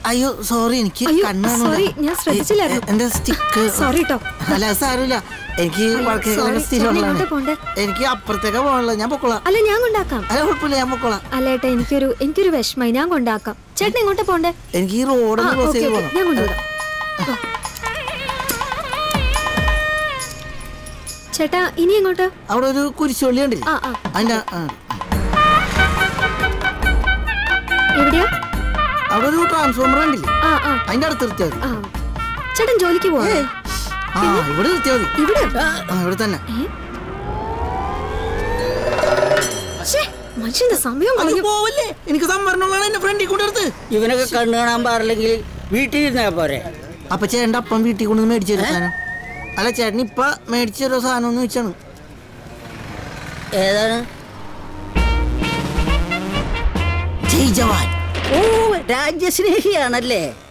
അയ്യോ സോറി എനിക്ക് അയ്യോ, കണ്ണാണ് sorry, ഞാൻ ശ്രദ്ധിച്ചില്ലായിരുന്നു. എന്റെ സ്റ്റിക്ക് സോറി ട്ടോ അല്ല അത് സാരമില്ല എനിക്ക് അയ്യോ, വഴക്കേക്കാൻ sorry, സ്ഥിരമുള്ളതാണ് ചേട്ടൻ എങ്ങോട്ടാ പോണ്ടേ? എനിക്ക് അപ്പുറത്തേക്കാ പോകാനുള്ളത് ഞാൻ പൊക്കോളാം അല്ല ഞാൻ കൊണ്ടാക്കാം അല്ല കുഴപ്പമില്ല ഞാൻ പൊക്കോളാം അല്ല ഏട്ടാ എനിക്കൊരു എനിക്കൊരു വിഷമായി ഞാൻ കൊണ്ടാക്കാം ചേട്ടൻ എങ്ങോട്ടാ പോണ്ടേ എനിക്ക് ഈ ആ, റോഡൊന്ന് ക്രോസ് ഓക്കേ, ചെയ്ത് ഓക്കേ, ഞാൻ പോകണം കൊണ്ടുവിടാം വാ. ചേട്ടാ ഇനി എങ്ങോട്ടാ അവിടെ ഒരു കുരിശുപള്ളി കണ്ടില്ലേ ആ ആ അതിന്റെ ആ. എവിടെയാ അവിടെ ഒരു ട്രാൻസ്ഫോമർ കണ്ടില്ലേ ആ ആ അതിന്റെ അടുത്ത് നിർത്തിയാൽ മതി ആ ചേട്ടൻ ജോലിക്ക് പോവാ ആ ഇവിടെ നിർത്തിയാൽ മതി ഇവിടെ ആ ഇവിടെ തന്നെ ശ്ശേ, മനുഷ്യന്റെ സമയം അത് കളയും പോവല്ലേ എനിക്ക് സംവരണമുള്ളതാണ് എന്റെ ഫ്രണ്ടിൽ കൊണ്ടെടുത്ത് ഇവനൊക്കെ കണ്ണു കാണാൻ പാടില്ലെങ്കിൽ വീട്ടിൽ ഇരുന്നാ പോരെ അപ്പൊ ചേട്ടന്റെ അപ്പം വീട്ടിൽ കൊണ്ടുവന്ന് മേടിച്ചു തരും സാധനം അല്ല ചേട്ടൻ ഇപ്പൊ മേടിച്ചു തരുമോ സാധനം എന്ന് വെച്ചാണ് ഏതാണ് ജയ് ജവാൻ ഓ രാജ്യസ്നേഹിയാണല്ലേ